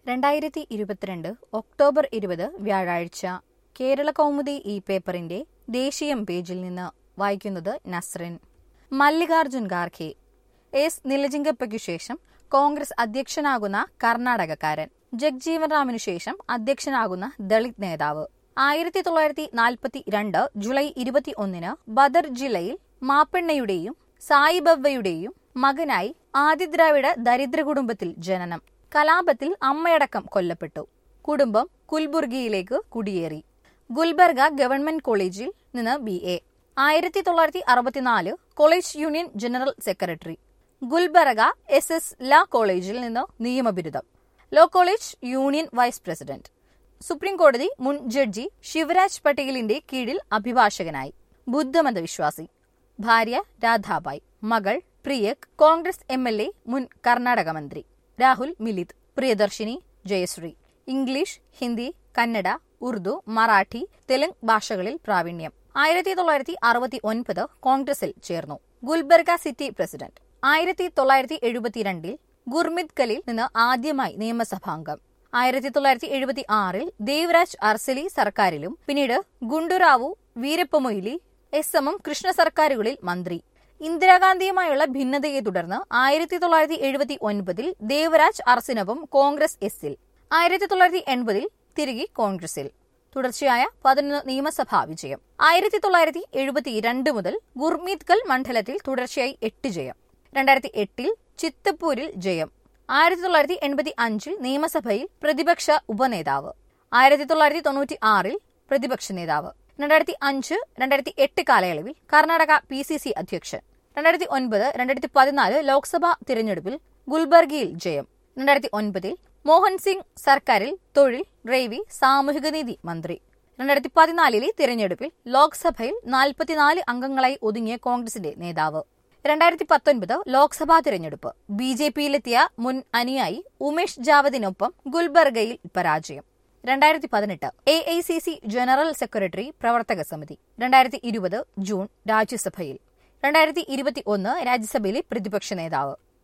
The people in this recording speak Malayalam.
രണ്ടായിരത്തി ഇരുപത്തിരണ്ട് ഒക്ടോബർ ഇരുപത് വ്യാഴാഴ്ച കേരള കൗമുദി ഈ പേപ്പറിന്റെ ദേശീയം പേജിൽ നിന്ന് വായിക്കുന്നത് നസ്രിൻ മല്ലികാർജുൻ ഖാർഖെ എസ് നിലജിംഗപ്പയ്ക്കു ശേഷം കോൺഗ്രസ് അധ്യക്ഷനാകുന്ന കർണാടകക്കാരൻ ജഗ്ജീവൻ റാമിനു ശേഷം അധ്യക്ഷനാകുന്ന ദളിത് നേതാവ് ആയിരത്തി തൊള്ളായിരത്തി നാൽപ്പത്തി രണ്ട് ജൂലൈ ഇരുപത്തി ഒന്നിന് ബദർ ജില്ലയിൽ മാപ്പെണ്ണയുടെയും സായിബവ്വയുടെയും മകനായി ആദിദ്രാവിഡ ദരിദ്ര കുടുംബത്തിൽ ജനനം കലാപത്തിൽ അമ്മയടക്കം കൊല്ലപ്പെട്ടു കുടുംബം കുൽബുർഗിയിലേക്ക് കുടിയേറി ഗുൽബർഗ ഗവൺമെന്റ് കോളേജിൽ നിന്ന് ബി എ ആയിരത്തി തൊള്ളായിരത്തി അറുപത്തിനാല് college union general secretary Gulbarga S S law കോളേജിൽ നിന്ന് നിയമബിരുദം law college union vice president supreme കോടതി മുൻ ജഡ്ജി ശിവരാജ് പട്ടേലിന്റെ കീഴിൽ അഭിഭാഷകനായി ബുദ്ധമത വിശ്വാസി ഭാര്യ രാധാബായ് മകൾ Priyank Congress M L A മുൻ കർണാടക മന്ത്രി രാഹുൽ മിലിത് പ്രിയദർശിനി ജയശ്രീ ഇംഗ്ലീഷ് ഹിന്ദി കന്നഡ ഉറുദു മറാഠി തെലുങ്ക് ഭാഷകളിൽ പ്രാവീണ്യം ആയിരത്തി തൊള്ളായിരത്തി അറുപത്തി ഒൻപത് കോൺഗ്രസിൽ ചേർന്നു ഗുൽബർഗ സിറ്റി പ്രസിഡന്റ് ആയിരത്തി തൊള്ളായിരത്തി എഴുപത്തിരണ്ടിൽ ഗുർമിത്കലിൽ നിന്ന് ആദ്യമായി നിയമസഭാംഗം ആയിരത്തി തൊള്ളായിരത്തി എഴുപത്തി ആറിൽ ദേവരാജ് അർസലി സർക്കാരിലും പിന്നീട് ഗുണ്ടുറാവു വീരപ്പമൊയ്ലി എസ് എമ്മും കൃഷ്ണ സർക്കാരുകളിൽ മന്ത്രി ഇന്ദിരാഗാന്ധിയുമായുള്ള ഭിന്നതയെ തുടർന്ന് ആയിരത്തി തൊള്ളായിരത്തി എഴുപത്തി ഒൻപതിൽ ദേവരാജ് അർസിനൊപ്പം കോൺഗ്രസ് എസിൽ ആയിരത്തി തൊള്ളായിരത്തി എൺപതിൽ തിരികെ കോൺഗ്രസിൽ തുടർച്ചയായ പതിനൊന്ന് നിയമസഭാ വിജയം ആയിരത്തി തൊള്ളായിരത്തി എഴുപത്തിരണ്ട് മുതൽ ഗുർമീത്കൽ മണ്ഡലത്തിൽ തുടർച്ചയായി എട്ട് ജയം രണ്ടായിരത്തി എട്ടിൽ ചിത്തപ്പൂരിൽ ജയം ആയിരത്തി തൊള്ളായിരത്തി എൺപത്തി അഞ്ചിൽ നിയമസഭയിൽ പ്രതിപക്ഷ ഉപനേതാവ് ആയിരത്തി തൊള്ളായിരത്തി തൊണ്ണൂറ്റി ആറിൽ പ്രതിപക്ഷ നേതാവ് രണ്ടായിരത്തി അഞ്ച് രണ്ടായിരത്തി എട്ട് കാലയളവിൽ കർണാടക പി സി സി അധ്യക്ഷൻ രണ്ടായിരത്തി ഒൻപത് രണ്ടായിരത്തി പതിനാല് ലോക്സഭാ തിരഞ്ഞെടുപ്പിൽ ഗുൽബർഗിയിൽ ജയം രണ്ടായിരത്തി ഒൻപതിൽ മോഹൻ സിംഗ് സർക്കാരിൽ തൊഴിൽ റെയിൽവേ സാമൂഹികനീതി മന്ത്രി രണ്ടായിരത്തി പതിനാലിലെ തിരഞ്ഞെടുപ്പിൽ ലോക്സഭയിൽ നാൽപ്പത്തിനാല് അംഗങ്ങളായി ഒതുങ്ങിയ കോൺഗ്രസിന്റെ നേതാവ് രണ്ടായിരത്തി പത്തൊൻപത് ലോക്സഭാ തിരഞ്ഞെടുപ്പ് ബി ജെ പിയിലെത്തിയ മുൻ അനുയായി ഉമേഷ് ജാവദിനൊപ്പം ഗുൽബർഗയിൽ പരാജയം രണ്ടായിരത്തി പതിനെട്ട് A I C C general secretary പ്രവർത്തക സമിതി രണ്ടായിരത്തി ഇരുപത് ജൂൺ രാജ്യസഭയിൽ രണ്ടായിരത്തി ഇരുപത്തി ഒന്ന് രാജ്യസഭയിലെ പ്രതിപക്ഷ നേതാവ്